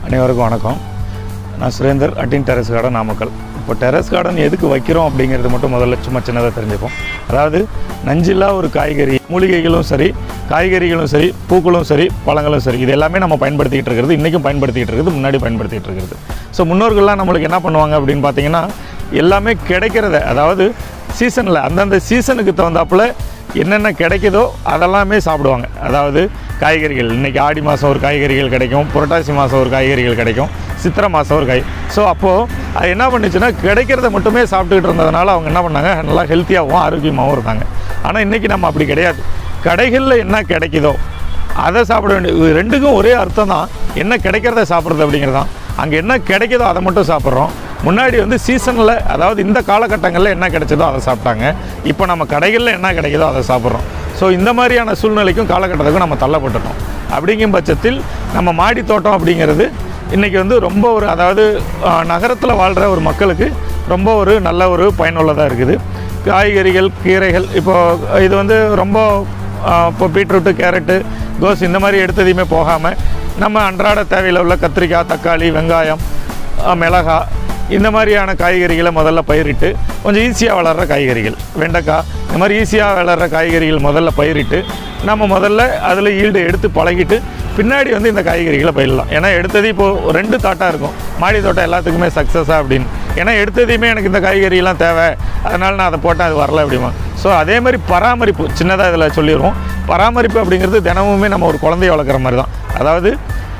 அனைவருக்கும் வணக்கம் நான் சுரேந்தர் அட்டின் டெரஸ் கார்டன் நாமக்கல் இப்போ டெரஸ் கார்டன் எதுக்கு வைக்கிறோம் அப்படிங்கிறது மட்டும் முதல்ல சும்மா சின்னதாக தெரிஞ்சுப்போம் அதாவது நஞ்சில்லா ஒரு காய்கறி மூலிகைகளும் சரி காய்கறிகளும் சரி பூக்களும் சரி பழங்களும் சரி இது எல்லாமே நம்ம பயன்படுத்திக்கிட்டு இருக்கிறது இன்றைக்கும் பயன்படுத்திக்கிட்டு இருக்கிறது முன்னாடி பயன்படுத்திக்கிட்டு இருக்கிறது ஸோ முன்னோர்கள்லாம் நம்மளுக்கு என்ன பண்ணுவாங்க அப்படின்னு பார்த்தீங்கன்னா எல்லாமே கிடைக்கிறத அதாவது சீசனில் அந்தந்த சீசனுக்கு தகுந்தாப்புல என்னென்ன கிடைக்குதோ அதெல்லாமே சாப்பிடுவாங்க அதாவது காய்கறிகள் இன்றைக்கி ஆடி மாதம் ஒரு காய்கறிகள் கிடைக்கும் புரட்டாசி மாதம் ஒரு காய்கறிகள் கிடைக்கும் சித்திரை மாதம் ஒரு காய் ஸோ அப்போது அது என்ன பண்ணுச்சுன்னா கிடைக்கிறத மட்டுமே சாப்பிட்டுக்கிட்டு இருந்ததுனால அவங்க என்ன பண்ணாங்க நல்லா ஹெல்த்தியாகவும் ஆரோக்கியமாகவும் இருந்தாங்க ஆனால் இன்றைக்கி நம்ம அப்படி கிடையாது கடைகளில் என்ன கிடைக்குதோ அதை சாப்பிட வேண்டிய இது ரெண்டுக்கும் ஒரே அர்த்தம் தான் என்ன கிடைக்கிறத சாப்பிட்றது அப்படிங்கிறது தான் அங்கே என்ன கிடைக்குதோ அதை மட்டும் சாப்பிட்றோம் முன்னாடி வந்து சீசனில் அதாவது இந்த காலகட்டங்களில் என்ன கிடைச்சதோ அதை சாப்பிட்டாங்க இப்போ நம்ம கடைகளில் என்ன கிடைக்குதோ அதை சாப்பிட்றோம் ஸோ இந்த மாதிரியான சூழ்நிலைக்கும் காலகட்டத்துக்கும் நம்ம தள்ளப்பட்டுட்டோம் அப்படிங்கும் பட்சத்தில் நம்ம மாடி தோட்டம் அப்படிங்கிறது இன்றைக்கி வந்து ரொம்ப ஒரு அதாவது நகரத்தில் வாழ்கிற ஒரு மக்களுக்கு ரொம்ப ஒரு நல்ல ஒரு பயனுள்ளதாக இருக்குது காய்கறிகள் கீரைகள் இப்போது இது வந்து ரொம்ப ஆஹ் இப்போ பீட்ரூட்டு கேரட்டு கோஸ் இந்த மாதிரி எடுத்ததையுமே போகாமல் நம்ம அன்றாட தேவையில் உள்ள கத்திரிக்காய் தக்காளி வெங்காயம் ஆஹ் மிளகாய் இந்த மாதிரியான காய்கறிகளை முதல்ல பயிரிட்டு கொஞ்சம் ஈஸியாக வளர்கிற காய்கறிகள் வெண்டைக்காய் இந்த மாதிரி ஈஸியாக வளர்கிற காய்கறிகள் முதல்ல பயிரிட்டு நம்ம முதல்ல அதில் ஈல்டு எடுத்து பழகிட்டு பின்னாடி வந்து இந்த காய்கறிகளை பயிரலாம் ஏன்னா எடுத்தது இப்போது ரெண்டு தாட்டாக இருக்கும் மாடி தோட்டம் எல்லாத்துக்குமே சக்ஸஸாக அப்படின்னு ஏன்னா எடுத்ததையுமே எனக்கு இந்த காய்கறியெல்லாம் தேவை அதனால் நான் அதை போட்டேன் அது வரல அப்படிமா ஸோ அதே மாதிரி பராமரிப்பு சின்னதாக இதில் சொல்லிடுவோம் பராமரிப்பு அப்படிங்கிறது தினமுமே நம்ம ஒரு குழந்தைய வளர்க்குற மாதிரி தான் அதாவது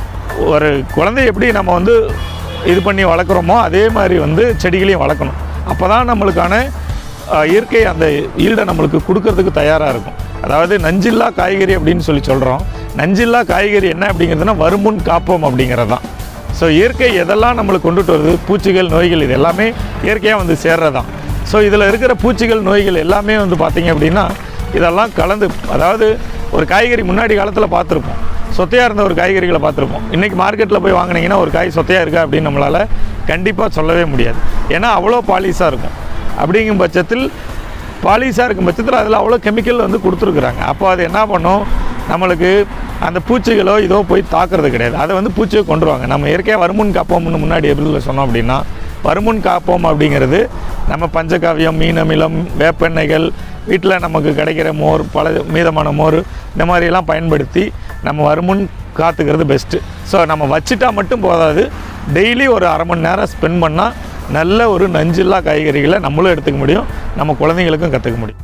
ஒரு குழந்தைய எப்படி நம்ம வந்து இது பண்ணி வளர்க்குறோமோ அதே மாதிரி வந்து செடிகளையும் வளர்க்கணும் அப்போ தான் நம்மளுக்கான அஹ், இயற்கை அந்த ஈல்டை நம்மளுக்கு கொடுக்கறதுக்கு தயாராக இருக்கும் அதாவது நஞ்சில்லா காய்கறி அப்படின்னு சொல்லி சொல்கிறோம் நஞ்சில்லா காய்கறி என்ன அப்படிங்கிறதுனா வருமுன் காப்போம் அப்படிங்கிறது தான் ஸோ இயற்கை எதெல்லாம் நம்மளுக்கு கொண்டுட்டு வருது பூச்சிகள் நோய்கள் இது எல்லாமே இயற்கையாக வந்து சேர்றதான் ஸோ இதில் இருக்கிற பூச்சிகள் நோய்கள் எல்லாமே வந்து பார்த்திங்க அப்படின்னா இதெல்லாம் கலந்து அதாவது ஒரு காய்கறி முன்னாடி காலத்தில் பார்த்துருப்போம் சொத்தையாக இருந்த ஒரு காய்கறிகளை பார்த்துருப்போம் இன்றைக்கி மார்க்கெட்டில் போய் வாங்கினீங்கன்னா ஒரு காய் சொத்தையாக இருக்கா அப்படின்னு நம்மளால் கண்டிப்பாக சொல்லவே முடியாது ஏன்னா அவ்வளோ பாலிஷாக இருக்கும் அப்படிங்கும் பட்சத்தில் பாலிஷாக இருக்கும் பட்சத்தில் அதில் அவ்வளோ கெமிக்கல் வந்து கொடுத்துருக்குறாங்க அப்போ அது என்ன பண்ணும் நம்மளுக்கு அந்த பூச்சிகளோ இதோ போய் தாக்குறது கிடையாது அதை வந்து பூச்சியை கொண்டுருவாங்க நம்ம இயற்கையாக வருமுன் காப்போம்னு முன்னாடி எப்படி சொன்னோம் அப்படின்னா வருமுன் காப்போம் அப்படிங்கிறது நம்ம பஞ்சகாவியம் மீன் அமிலம் வேப்பெண்ணெய்கள் வீட்டில் நமக்கு கிடைக்கிற மோர் பல மீதமான மோர் இந்த மாதிரியெல்லாம் பயன்படுத்தி நம்ம வருமுன் காத்துக்கிறது பெஸ்ட்டு ஸோ நம்ம வச்சுட்டா மட்டும் போதாது டெய்லி ஒரு அரை மணி நேரம் ஸ்பெண்ட் பண்ணால் நல்ல ஒரு நஞ்சில்லா காய்கறிகளை நம்மளும் எடுத்துக்க முடியும் நம்ம குழந்தைங்களுக்கும் கற்றுக்க முடியும்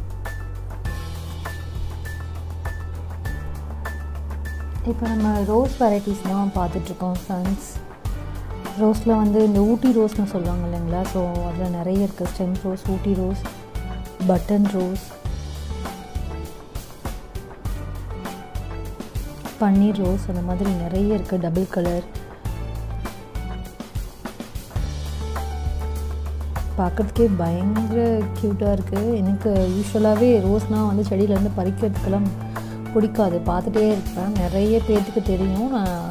இப்போ நம்ம ரோஸ் வெரைட்டிஸ் தான் பார்த்துட்ருக்கோம் ஃப்ரெண்ட்ஸ் ரோஸில் வந்து இந்த ஊட்டி ரோஸ்னு சொல்லுவாங்க இல்லைங்களா ஸோ அதில் நிறைய இருக்குது stem rose Ooty rose button rose பன்னீர் ரோஸ் அந்த மாதிரி நிறைய இருக்குது டபுள் கலர் பார்க்கறதுக்கே பயங்கர க்யூட்டாக இருக்குது எனக்கு யூஸ்வலாகவே ரோஸ்னால் வந்து செடியிலேருந்து பறிக்கிறதுக்கெல்லாம் பிடிக்காது பார்த்துட்டே இருப்பேன் நிறைய பேர்த்துக்கு தெரியும்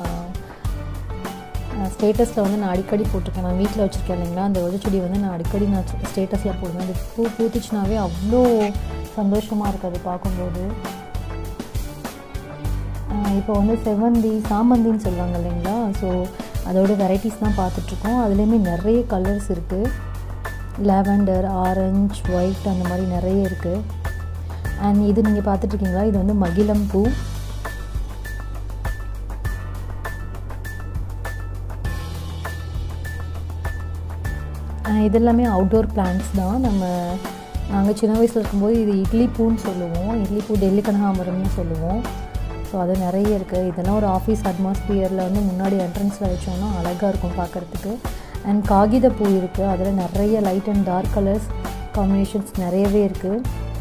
நான் ஸ்டேட்டஸில் வந்து நான் அடிக்கடி போட்டிருக்கேன் நான் வீட்டில் வச்சுருக்கேன் இல்லைங்களா அந்த ஒரு செடி வந்து நான் அடிக்கடி நான் ஸ்டேட்டஸில் போடுவேன் அந்த பூ பூத்துச்சுனாவே அவ்வளோ சந்தோஷமாக இருக்குது அது பார்க்கும்போது ஆஹ் இப்போ வந்து செவந்தி சாமந்தின்னு சொல்லுவாங்க இல்லைங்களா ஸோ அதோட வெரைட்டிஸ் தான் பார்த்துட்ருக்கோம் அதுலேயுமே நிறைய கலர்ஸ் இருக்குது லாவெண்டர் ஆரஞ்ச் ஒயிட் அந்த மாதிரி நிறைய இருக்குது அண்ட் இது நீங்கள் பார்த்துட்ருக்கீங்களா இது வந்து மகிழம் பூ ஆஹ் இது எல்லாமே அவுட்டோர் பிளான்ட்ஸ் தான் நம்ம நாங்கள் சின்ன வயசில் இருக்கும்போது இது இட்லி பூன்னு சொல்லுவோம் இட்லி பூ டெல்லி கனகாமரம்னு சொல்லுவோம் ஸோ அது நிறைய இருக்குது இதெல்லாம் ஒரு ஆஃபீஸ் அட்மாஸ்பியரில் வந்து முன்னாடி என்ட்ரன்ஸில் வச்சோம்னா அழகாக இருக்கும் பார்க்குறதுக்கு அண்ட் காகித பூ இருக்குது அதில் நிறைய light and dark colours combinations நிறையவே இருக்குது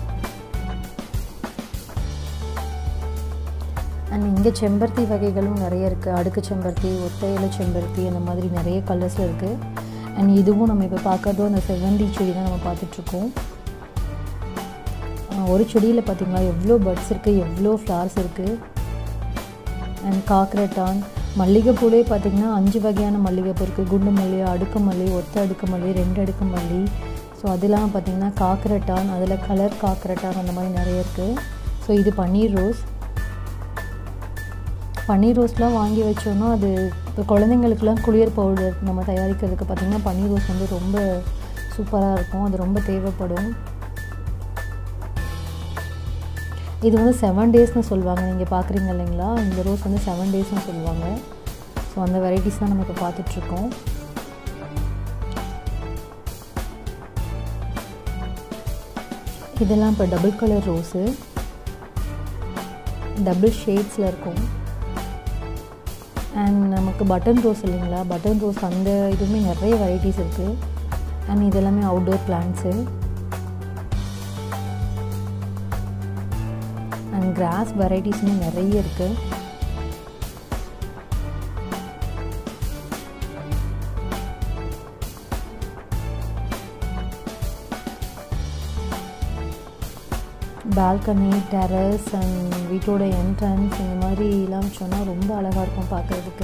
அண்ட் இங்கே செம்பருத்தி வகைகளும் நிறைய இருக்குது அடுக்கு செம்பருத்தி ஒத்த இலை செம்பருத்தி அந்த மாதிரி நிறைய கலர்ஸில் இருக்குது அண்ட் இதுவும் நம்ம இப்போ பார்க்கறதும் அந்த செவ்வந்தி செடி தான் நம்ம பார்த்துட்ருக்கோம் ஆஹ் ஒரு செடியில் பார்த்திங்களா எவ்வளோ பட்ஸ் இருக்குது எவ்வளோ ஃப்ளவர்ஸ் இருக்குது அண்ட் காக்ரட்டான் மல்லிகைப்பூலே பார்த்திங்கன்னா அஞ்சு வகையான மல்லிகைப்பூ இருக்குது குண்டு மல்லி அடுக்கு மல்லி ஒத்த அடுக்கு மல்லி ரெண்டு அடுக்கு மல்லி ஸோ அதெல்லாம் பார்த்திங்கன்னா காக்ரட்டான் அதில் கலர் காக்ரட்டான் அந்த மாதிரி நிறைய இருக்குது ஸோ இது பன்னீர் ரோஸ் பன்னீர் ரோஸ்ட்லாம் வாங்கி வச்சோன்னா அது இப்போ குழந்தைங்களுக்குலாம் குளியல் பவுடர் நம்ம தயாரிக்கிறதுக்கு பார்த்திங்கன்னா பன்னீர் ரோஸ் வந்து ரொம்ப சூப்பராக இருக்கும் அது ரொம்ப தேவைப்படும் இது வந்து செவன் டேஸ்னு சொல்லுவாங்க நீங்கள் பார்க்குறீங்க இல்லைங்களா இந்த ரோஸ் வந்து செவன் டேஸ்னு சொல்லுவாங்க ஸோ அந்த வெரைட்டிஸ் தான் நம்ம இப்போ பார்த்துட்ருக்கோம் இதெல்லாம் இப்போ டபுள் கலர் ரோஸு டபுள் ஷேட்ஸில் இருக்கும் அண்ட் நமக்கு பட்டன் ரோஸ் இல்லைங்களா பட்டன் ரோஸ் அந்த இதுவுமே நிறைய வெரைட்டிஸ் இருக்குது அண்ட் இது எல்லாமே அவுட்டோர் பிளான்ட்ஸு அண்ட் கிராஸ் வெரைட்டிஸுமே நிறைய இருக்குது பால்கனி டெரஸ் அண்ட் வீட்டோட என்ட்ரன்ஸ் இந்த மாதிரிலாம் சொன்னால் ரொம்ப அழகாக இருக்கும் பார்க்குறதுக்கு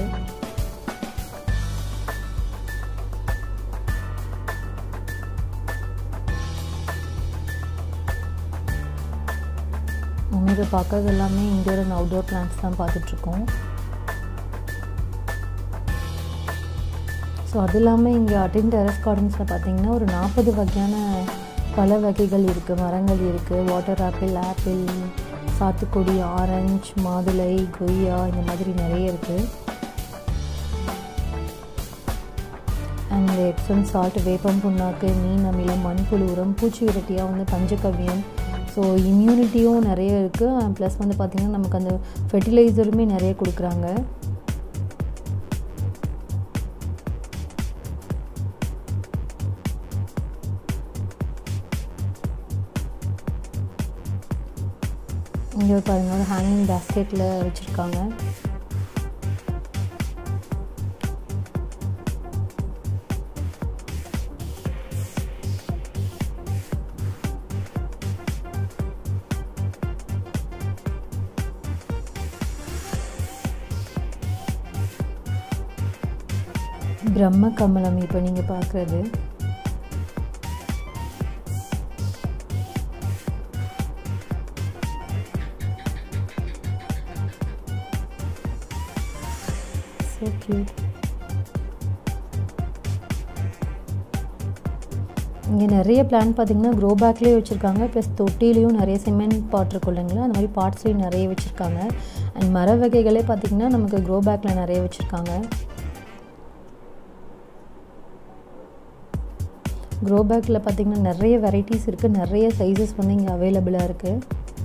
நம்ம இப்போ பார்க்கறது எல்லாமே இன்டோர் அண்ட் அவுட்டோர் பிளான்ஸ் தான் பார்த்துட்ருக்கோம் ஸோ அது இல்லாமல் இங்கே அட்டின் டெரஸ் கார்டன்ஸில் பார்த்தீங்கன்னா ஒரு நாற்பது வகையான பல வகைகள் இருக்குது மரங்கள் இருக்குது வாட்டர் ஆப்பிள் ஆப்பிள் சாத்துக்குடி ஆரஞ்சு மாதுளை கொய்யா இந்த மாதிரி நிறைய இருக்குது அண்ட் எப்சம் சால்ட் வேப்பம் புண்ணாக்கு மீன் அமிலம் மண்புழு உரம் பூச்சி விரட்டியாக வந்து பஞ்சகவ்யம் ஸோ இம்யூனிட்டியும் நிறைய இருக்குது ப்ளஸ் வந்து பார்த்திங்கன்னா நமக்கு அந்த ஃபெர்டிலைசருமே நிறைய கொடுக்குறாங்க இங்கே பாருங்க ஒரு ஹேங்கிங் பேஸ்கெட்டில் வச்சுருக்காங்க பிரம்ம கமலம் இப்போ நீங்கள் பார்க்குறது so cute இங்கே நிறைய பிளான் பார்த்தீங்கன்னா க்ரோ பேக்லேயே வச்சுருக்காங்க ப்ளஸ் தொட்டிலையும் நிறைய சிமெண்ட் பாட் இருக்கும் இல்லைங்களா அந்த மாதிரி பாட்ஸ்லேயும் நிறைய வச்சுருக்காங்க அண்ட் மர வகைகளே பார்த்திங்கன்னா நமக்கு க்ரோ பேக்கில் நிறைய வச்சுருக்காங்க க்ரோ பேக்கில் பார்த்திங்கன்னா நிறைய வெரைட்டிஸ் இருக்குது நிறைய சைஸஸ் வந்து இங்கே அவைலபிளாக இருக்குது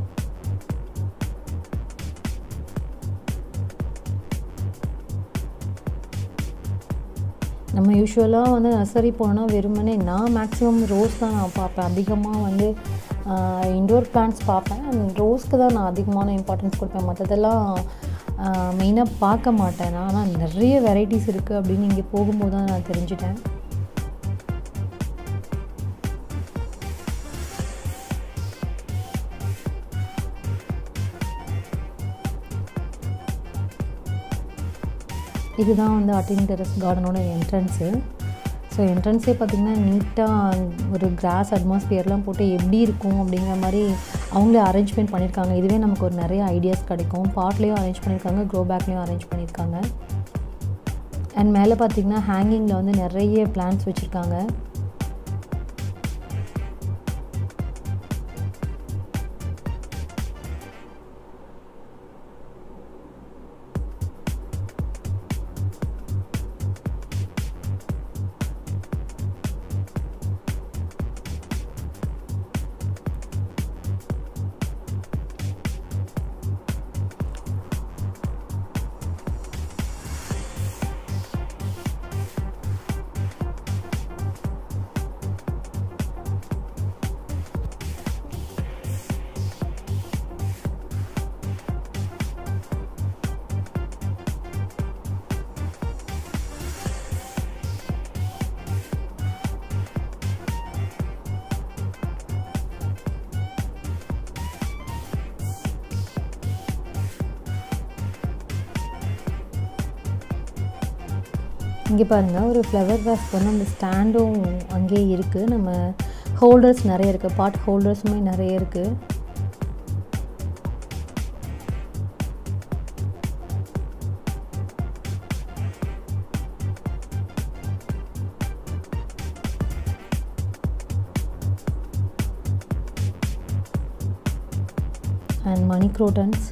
நம்ம யூஸ்வலாக வந்து நர்சரி போனோன்னா வெறுமனே நான் மேக்ஸிமம் ரோஸ் தான் நான் பார்ப்பேன் அதிகமாக வந்து இண்டோர் பிளான்ட்ஸ் பார்ப்பேன் அண்ட் ரோஸ்க்கு தான் நான் அதிகமான இம்பார்ட்டன்ஸ் கொடுப்பேன் மற்றதெல்லாம் மெயினாக பார்க்க மாட்டேன் நான் ஆனால் நிறைய வெரைட்டிஸ் இருக்குது அப்படின்னு இங்கே போகும்போது தான் நான் தெரிஞ்சிட்டேன் இதுதான் வந்து அட்டின் டெரஸ் கார்டனோட என்ட்ரன்ஸு ஸோ என்ட்ரன்ஸே பார்த்திங்கன்னா நீட்டாக ஒரு கிராஸ் அட்மாஸ்பியர்லாம் போட்டு எப்படி இருக்கும் அப்படிங்கிற மாதிரி அவங்களே அரேஞ்ச்மெண்ட் பண்ணியிருக்காங்க இதுவே நமக்கு ஒரு நிறைய ஐடியாஸ் கிடைக்கும் பாட்லேயும் அரேஞ்ச் பண்ணியிருக்காங்க க்ரோ பேக்லேயும் அரேஞ்ச் பண்ணியிருக்காங்க அண்ட் மேலே பார்த்திங்கன்னா ஹேங்கிங்கில் வந்து நிறைய பிளான்ட்ஸ் வச்சுருக்காங்க இங்கே பாருங்கள் ஒரு ஃப்ளவர் வாஸ்க்கு வந்து அந்த ஸ்டாண்டும் அங்கேயே இருக்குது நம்ம ஹோல்டர்ஸ் நிறைய இருக்குது பாட் ஹோல்டர்ஸுமே நிறைய இருக்குது அண்ட் மணி குரோட்டன்ஸ்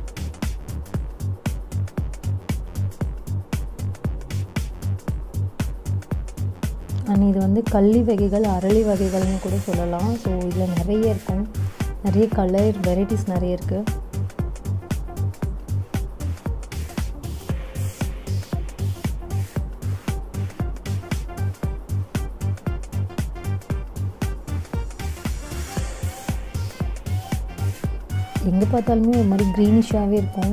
அண்ட் இது வந்து கள்ளி வகைகள் அரளி வகைகள்னு கூட சொல்லலாம் ஸோ இதில் நிறைய இருக்கும் நிறைய கலர் வெரைட்டிஸ் நிறைய இருக்குது எங்கே பார்த்தாலுமே ஒரு மாதிரி க்ரீனிஷாகவே இருக்கும்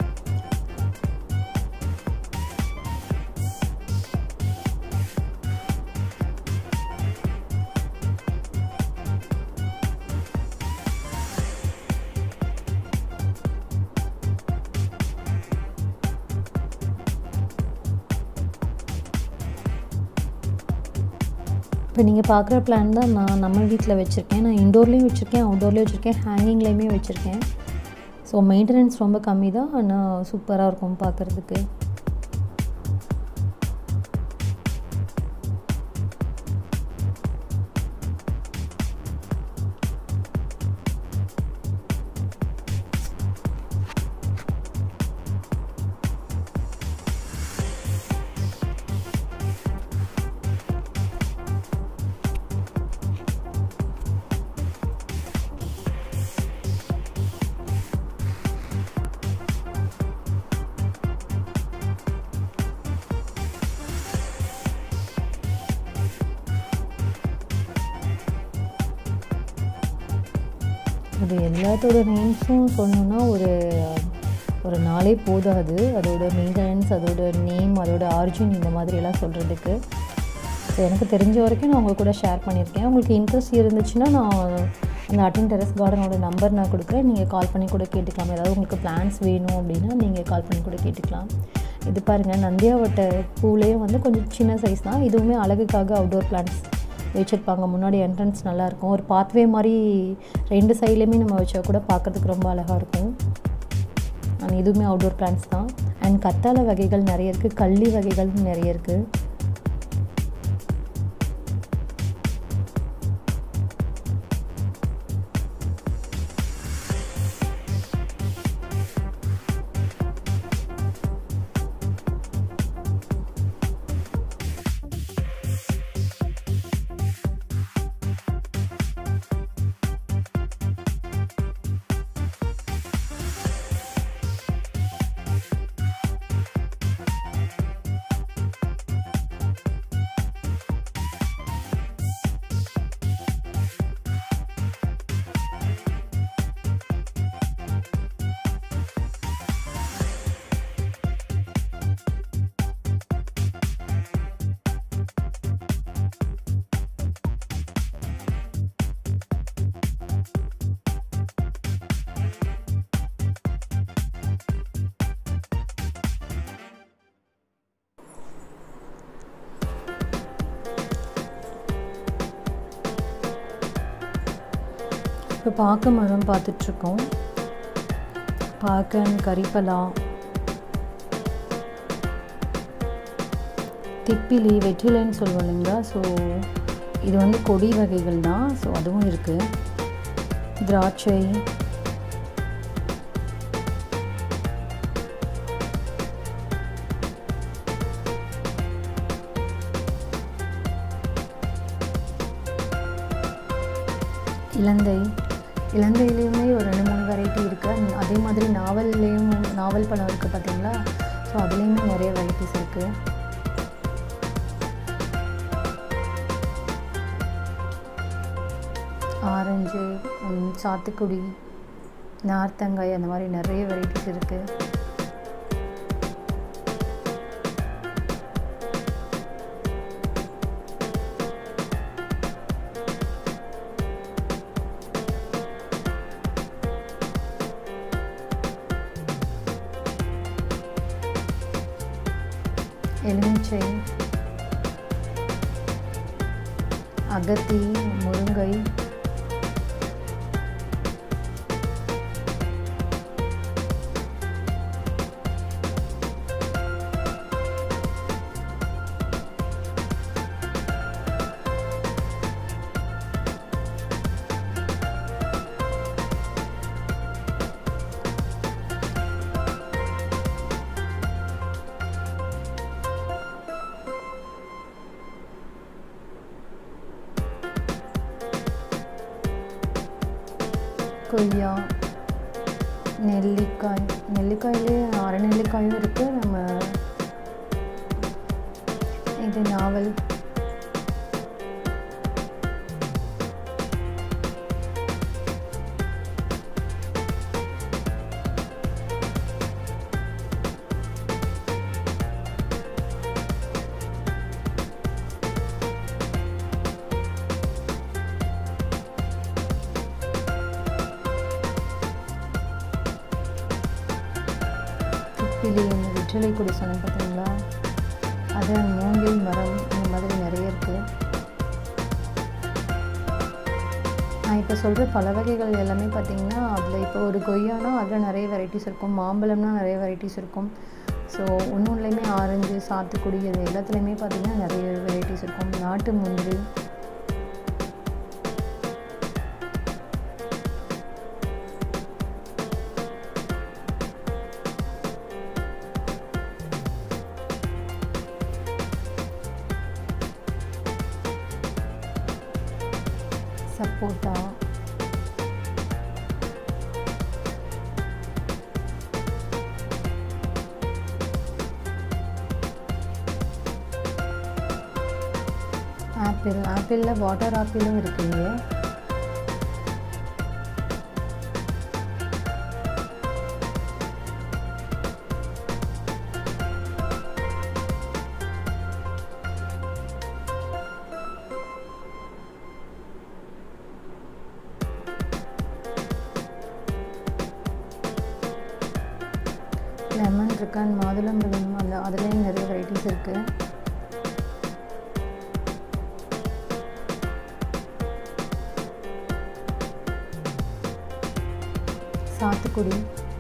இப்போ நீங்கள் பார்க்குற பிளான் தான் நான் நம்ம வீட்டில் வச்சுருக்கேன் நான் இண்டோர்லேயும் வச்சுருக்கேன் அவுட்டோர்லேயும் வச்சுருக்கேன் ஹேங்கிங்லேயுமே வச்சுருக்கேன் ஸோ மெயின்டெனன்ஸ் ரொம்ப கம்மி தான் ஆனால் சூப்பராக இருக்கும் பார்க்குறதுக்கு அது எல்லாத்தோட நேம்ஸும் சொல்லணுன்னா ஒரு ஒரு நாளே போதாது அதோட மெயின்டெனன்ஸ் அதோட நேம் அதோட ஆரிஜின் இந்த மாதிரியெல்லாம் சொல்கிறதுக்கு ஸோ எனக்கு தெரிஞ்ச வரைக்கும் நான் உங்கள் கூட ஷேர் பண்ணியிருக்கேன் உங்களுக்கு இன்ட்ரெஸ்ட் இருந்துச்சுன்னா நான் அந்த அட்டன் டெரஸ் கார்டனோட நம்பர் நான் கொடுக்குறேன் நீங்கள் கால் பண்ணி கூட கேட்டுக்கலாம் ஏதாவது உங்களுக்கு பிளான்ஸ் வேணும் அப்படின்னா நீங்கள் கால் பண்ணி கூட கேட்டுக்கலாம் இது பாருங்கள் நந்தியாவட்ட பூலேயே வந்து கொஞ்சம் சின்ன சைஸ் தான் இதுவுமே அழகுக்காக அவுட்டோர் பிளான்ஸ் வச்சுருப்பாங்க முன்னாடி என்ட்ரன்ஸ் நல்லாயிருக்கும் ஒரு பாத்வே மாதிரி ரெண்டு சைட்லேயுமே நம்ம வச்சா கூட பார்க்குறதுக்கு ரொம்ப அழகாக இருக்கும் அண்ட் இதுவுமே அவுட்டோர் பிளான்ஸ் தான் அண்ட் கத்தாழை வகைகள் நிறைய இருக்குது கள்ளி வகைகள் நிறைய இருக்குது இப்போ பாக்கு மரம் பார்த்துட்ருக்கோம் பாக்கன் கரிப்பலா திப்பிலி வெற்றிலைன்னு சொல்லுவோம் இல்லைங்களா ஸோ இது வந்து கொடி வகைகள் தான் ஸோ அதுவும் இருக்குது திராட்சை இலந்தை இலந்தையிலையுமே ஒரு ரெண்டு மூணு வெரைட்டி இருக்குது அதே மாதிரி நாவல்லையும் நாவல் பழம் இருக்குது பார்த்தீங்களா ஸோ அதுலேயுமே நிறைய வெரைட்டிஸ் இருக்குது ஆரஞ்சு ம், சாத்துக்குடி நார்த்தங்காய் அந்த மாதிரி நிறைய வெரைட்டிஸ் இருக்குது எலுமிச்சை அகத்தி முருங்கை கொய்யா நெல்லிக்காய் நெல்லிக்காயிலே அரை நெல்லிக்காயும் இருக்குது நம்ம இது நாவல் திப்பிலி இந்த வெற்றிலை கொடி சொன்னேன் பார்த்தீங்களா அது மூங்கில் மரம் இந்த மாதிரி நிறைய இருக்குது நான் இப்போ சொல்கிற பல வகைகள் எல்லாமே பார்த்தீங்கன்னா அதில் இப்போ ஒரு கொய்யானா அதில் நிறைய வெரைட்டிஸ் இருக்கும் மாம்பழம்னா நிறைய வெரைட்டிஸ் இருக்கும் ஸோ ஒன்று ஒன்றுலையுமே ஆரஞ்சு சாத்துக்குடி இது எல்லாத்துலேயுமே பார்த்தீங்கன்னா நிறைய வெரைட்டிஸ் இருக்கும் நாட்டு முந்திரி சப்போட்டா ஆப்பிள் ஆப்பிளில் வாட்டர் ஆப்பிளும் இருக்குங்க லெமன் இருக்கான் மாதுளம்பழம் அந்த அதுலேயும் நிறைய வெரைட்டிஸ் இருக்குது சாத்துக்குடி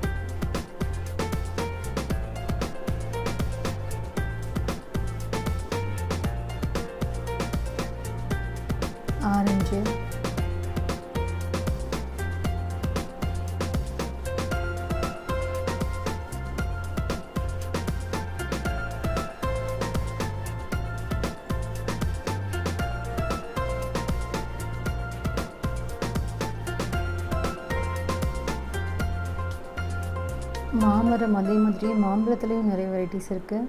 ஆரஞ்சு மாமரம் அதே மாதிரி மாம்பழத்துலேயும் நிறைய வெரைட்டிஸ் இருக்குது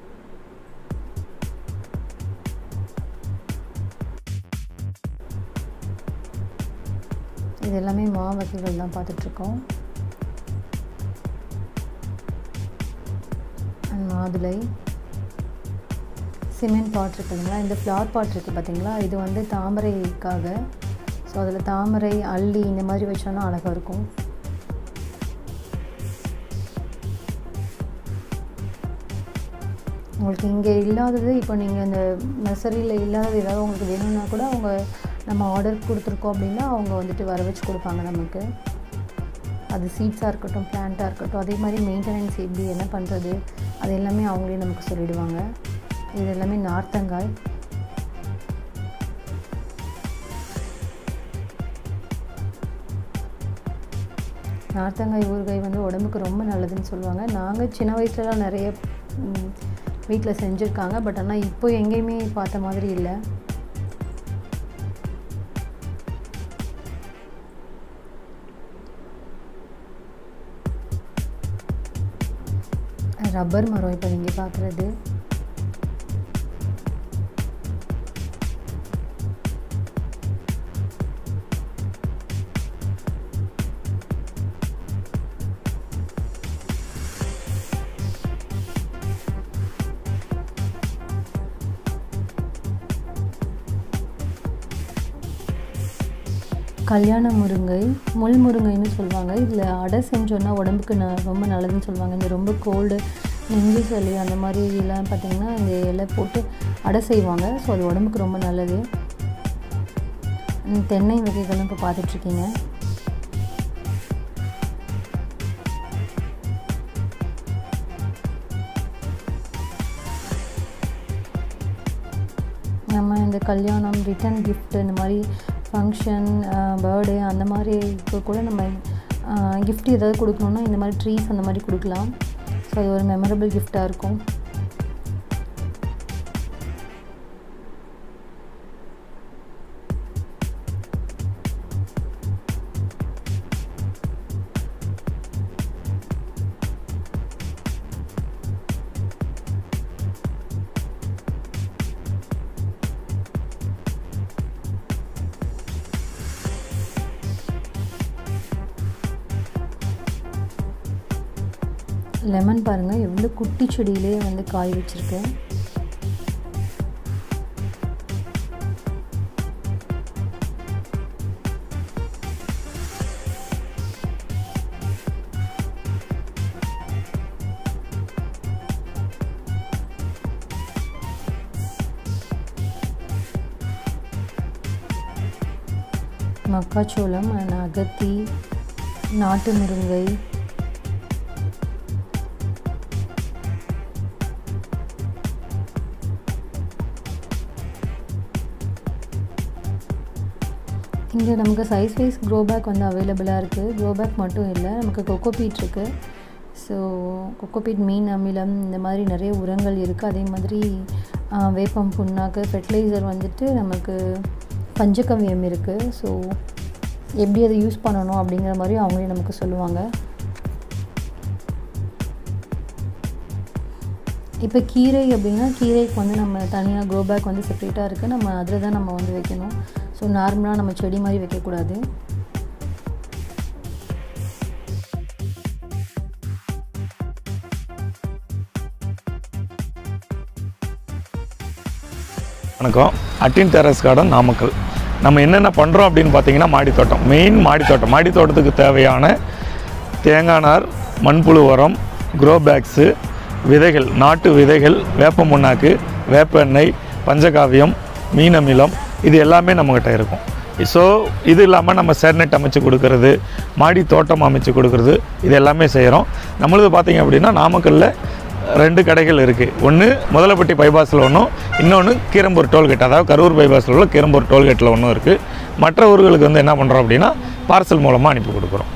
இது எல்லாமே மா வகைகள் தான் பார்த்துட்ருக்கோம் மாதுளை சிமெண்ட் பாட் இருக்குதுங்களா இந்த ஃப்ளவர் பாட் இருக்குது பார்த்தீங்களா இது வந்து தாமரைக்காக ஸோ அதில் தாமரை அள்ளி இந்த மாதிரி வச்சோன்னா அழகாக இருக்கும் உங்களுக்கு இங்கே இல்லாதது இப்போ நீங்கள் இந்த நர்சரியில் இல்லாதது ஏதாவது உங்களுக்கு வேணும்னா கூட அவங்க நம்ம ஆர்டர் கொடுத்துருக்கோம் அப்படின்னா அவங்க வந்துட்டு வர வச்சு கொடுப்பாங்க நமக்கு அது சீட்ஸாக இருக்கட்டும் பிளான்ட்டாக இருக்கட்டும் அதே மாதிரி மெயின்டெனன்ஸ் எப்படி என்ன பண்ணுறது அது எல்லாமே அவங்களே நமக்கு சொல்லிடுவாங்க இது எல்லாமே நார்த்தங்காய் நார்த்தங்காய் ஊறுகாய் வந்து உடம்புக்கு ரொம்ப நல்லதுன்னு சொல்லுவாங்க நாங்கள் சின்ன வயசுலலாம் நிறைய வீட்டில் செஞ்சுருக்காங்க பட் ஆனால் இப்போ எங்கேயுமே பார்த்த மாதிரி இல்லை ரப்பர் மரம் இப்போ நீங்கள் பார்க்குறது கல்யாண முருங்கை முள் முருங்கைன்னு சொல்லுவாங்க இதில் அடை செஞ்சோன்னா உடம்புக்கு ந ரொம்ப நல்லதுன்னு சொல்லுவாங்க இந்த ரொம்ப கோல்டு நெஞ்சு சளி அந்த மாதிரி எல்லாம் பார்த்திங்கன்னா இந்த இலை போட்டு அடை செய்வாங்க ஸோ அது உடம்புக்கு ரொம்ப நல்லது ம், தென்னை வகைகளும் இப்போ பார்த்துட்ருக்கீங்க நம்ம இந்த கல்யாணம் ரிட்டன் gift இந்த மாதிரி ஃபங்க்ஷன் பர்த்டே அந்த மாதிரி இப்போ கூட நம்ம gift ஏதாவது கொடுக்கணுன்னா இந்த மாதிரி ட்ரீஸ் அந்த மாதிரி கொடுக்கலாம் ஸோ அது ஒரு மெமரபிள் கிஃப்டாக இருக்கும் லெமன் பாருங்கள் எவ்வளோ குட்டி செடியிலே வந்து காய் வச்சுருக்கு மக்காச்சோளம் and அகத்தி நாட்டு முருங்கை இங்கே நமக்கு சைஸ் வைஸ் க்ரோ பேக் வந்து அவைலபிளாக இருக்குது க்ரோ பேக் மட்டும் இல்லை நமக்கு கொக்கோ பீட் இருக்குது ஸோ கொக்கோ பீட் மீன் அமிலம் இந்த மாதிரி நிறைய உரங்கள் இருக்குது அதே மாதிரி ஆ, வேப்பம் புண்ணாக்கு ஃபெர்டிலைசர் வந்துட்டு நமக்கு பஞ்சகவ்யம் இருக்குது ஸோ எப்படி அதை யூஸ் பண்ணணும் அப்படிங்கிற மாதிரி அவங்களே நமக்கு சொல்லுவாங்க இப்போ கீரை அப்படின்னா கீரைக்கு வந்து நம்ம தனியாக க்ரோ பேக் வந்து செப்பரேட்டாக இருக்குது நம்ம அதில் தான் நம்ம வந்து வைக்கணும் ஸோ நார்மலாக நம்ம செடி மாதிரி வைக்கக்கூடாது வணக்கம் அட்டின் டெரஸ் கார்டன் நாமக்கல் நம்ம என்னென்ன பண்ணுறோம் அப்படின்னு பார்த்தீங்கன்னா மாடி தோட்டம் மெயின் மாடி தோட்டம் மாடி தோட்டத்துக்கு தேவையான தேங்காய் நார் மண்புழு உரம் க்ரோ பேக்ஸு விதைகள் நாட்டு விதைகள் வேப்ப முன்னாக்கு வேப்ப எண்ணெய் பஞ்சகாவியம் மீன் அமிலம் இது எல்லாமே நம்மக்கிட்ட இருக்கும் ஸோ இது இல்லாமல் நம்ம சேர்நெட் அமைச்சு கொடுக்கறது மாடி தோட்டம் அமைச்சு கொடுக்கறது இது எல்லாமே செய்கிறோம் நம்மளது பார்த்தீங்க அப்படின்னா நாமக்கல்லில் ரெண்டு கடைகள் இருக்குது ஒன்று முதலப்பட்டி பைபாஸில் ஒன்றும் இன்னொன்று கீரம்பூர் டோல்கேட் அதாவது கரூர் பைபாஸில் உள்ள கீரம்பூர் டோல்கேட்டில் ஒன்றும் இருக்குது மற்ற ஊர்களுக்கு வந்து என்ன பண்ணுறோம் அப்படின்னா பார்சல் மூலமாக அனுப்பி கொடுக்குறோம்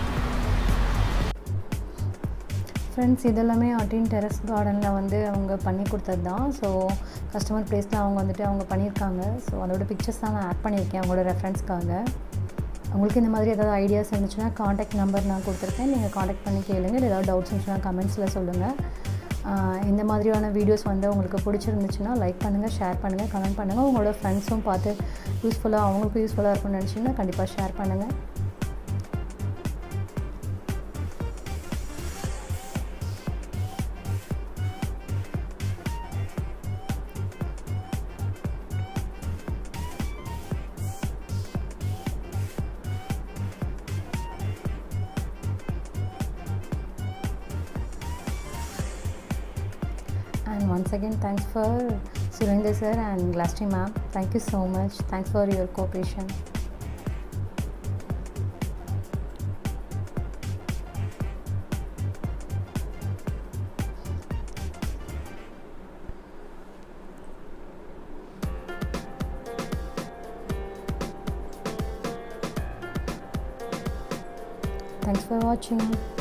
ஃப்ரெண்ட்ஸ் இதெல்லாமே அட்டின் டெரஸ் கார்டனில் வந்து அவங்க பண்ணி கொடுத்தது தான் ஸோ கஸ்டமர் ப்ளேஸில் அவங்க வந்துட்டு அவங்க பண்ணியிருக்காங்க ஸோ அதோட பிக்சர்ஸ் தான் நான் ஆட் பண்ணியிருக்கேன் அவங்களோட ரெஃபரன்ஸ்க்காக உங்களுக்கு இந்த மாதிரி ஏதாவது ஐடியாஸ் இருந்துச்சுன்னா காண்டாக்ட் நம்பர் நான் கொடுத்துருக்கேன் நீங்கள் காண்டாக்ட் பண்ணி கேளுங்க இல்லை ஏதாவது டவுட்ஸ் இருந்துச்சுன்னா கமெண்ட்ஸில் சொல்லுங்கள் ஆஹ் இந்த மாதிரியான வீடியோஸ் வந்து உங்களுக்கு பிடிச்சிருந்துச்சுன்னா லைக் பண்ணுங்கள் ஷேர் பண்ணுங்கள் கமெண்ட் பண்ணுங்கள் உங்களோட ஃப்ரெண்ட்ஸும் பார்த்து யூஸ்ஃபுல்லாக அவங்களுக்கும் யூஸ்ஃபுல்லாக இருக்கும்னு நினச்சிங்கன்னா கண்டிப்பாக ஷேர் பண்ணுங்கள் And once again, thanks for Surendra sir and Glasty ma'am. Thank you so much. Thanks for your cooperation. Thanks for watching.